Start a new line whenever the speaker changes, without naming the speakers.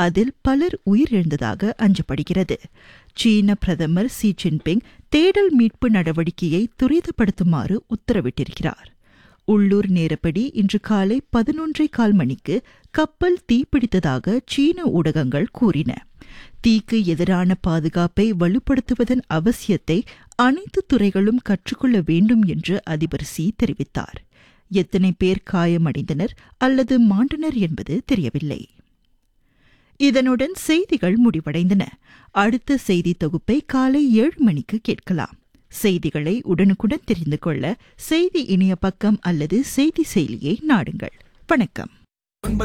அதில் பலர் உயிரிழந்ததாக அஞ்சப்படுகிறது சீன பிரதமர் சி ஜின்பிங் தேடல் மீட்பு நடவடிக்கையை துரிதப்படுத்துமாறு உத்தரவிட்டிருக்கிறார் உள்ளூர் நேரப்படி இன்று காலை பதினொன்றை கால் மணிக்கு கப்பல் தீப்பிடித்ததாக சீன ஊடகங்கள் கூறின தீக்கு எதிரான பாதுகாப்பை வலுப்படுத்துவதன் அவசியத்தை அனைத்து துறைகளும் கற்றுக்கொள்ள வேண்டும் என்று அதிபர் சி தெரிவித்தார் எத்தனை பேர் காயமடைந்தனர் அல்லது மாண்டனர் என்பது தெரியவில்லை இதனுடன் செய்திகள் முடிவடைந்தன அடுத்த செய்தி தொகுப்பை காலை ஏழு மணிக்கு கேட்கலாம் செய்திகளை உடனுக்குடன் தெரிந்து கொள்ள செய்தி இணைய பக்கம் அல்லது செய்தி செயலியை நாடுங்கள் வணக்கம்